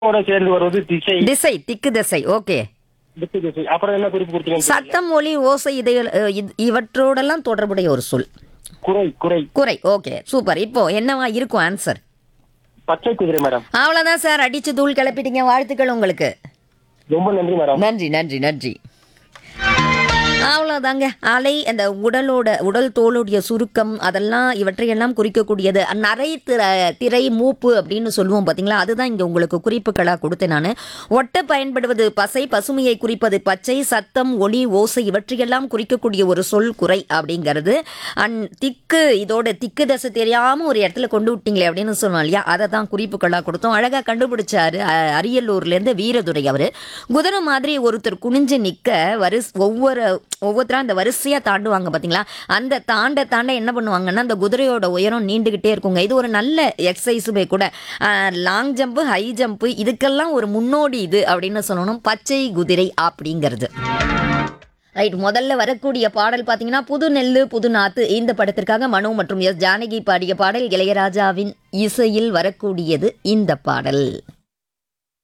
ஓட சேர்ந்து வருவது திசை திசை திக்கு திசை ஓகே திக்கு திசை அப்புறம் என்ன குறிப்பு கொடுத்தீங்க சத்தம் ஒலி ஓசை இதை அஹ், இது- இவற்றோடெல்லாம் தொடர்புடைய ஒரு சொல் குறை குறை குறை ஓகே சூப்பர் இப்போ என்னவா இருக்கும் ஆன்சர் பச்சை குதிரை மேடம் அவ்வளோதான் சார் அடிச்சு தூள் கிளப்பிட்டீங்க வாழ்த்துக்கள் உங்களுக்கு ரொம்ப நன்றி மேடம் நன்றி நன்றி நன்றி அவ்வளோதாங்க அலை அந்த உடலோட உடல் தோலுடைய சுருக்கம் அதெல்லாம் இவற்றையெல்லாம் குறிக்கக்கூடியது நரை திரை திரை மூப்பு அப்படின்னு சொல்லுவோம் பார்த்தீங்களா அதுதான் இங்கே உங்களுக்கு குறிப்புகளாக கொடுத்தேன் நான் ஒட்ட பயன்படுவது பசை பசுமையை குறிப்பது பச்சை சத்தம் ஒளி ஓசை இவற்றையெல்லாம் குறிக்கக்கூடிய ஒரு சொல் குறை அப்படிங்கிறது அண்ட் திக்கு இதோட திக்கு தசை தெரியாமல் ஒரு இடத்துல கொண்டு விட்டீங்களே அப்படின்னு சொன்னோம் இல்லையா அதை தான் குறிப்புகளாக கொடுத்தோம் அழகாக கண்டுபிடிச்சாரு அ- அரியலூர்லேருந்து வீரதுரை அவர் குதிரை மாதிரி ஒருத்தர் குனிஞ்சு நிற்க வரிச ஒவ்வொரு ஒவ்வொருத்தரும் அந்த வரிசையாக தாண்டுவாங்க பார்த்தீங்களா அந்த தாண்ட தாண்ட என்ன பண்ணுவாங்கன்னா அந்த குதிரையோட உயரம் நீண்டுக்கிட்டே இருக்குங்க இது ஒரு நல்ல எக்ஸசைஸுமே கூட லாங் ஜம்ப்பு ஹை ஜம்ப்பு இதுக்கெல்லாம் ஒரு முன்னோடி இது அப்படின்னு சொல்லணும் பச்சை குதிரை அப்படிங்கிறது ரைட் முதல்ல வரக்கூடிய பாடல் பார்த்தீங்கன்னா புது நெல்லு புது நாத்து இந்த படத்திற்காக மனு மற்றும் எஸ் ஜானகி பாடிய பாடல் இளையராஜாவின் இசையில் வரக்கூடியது இந்த பாடல்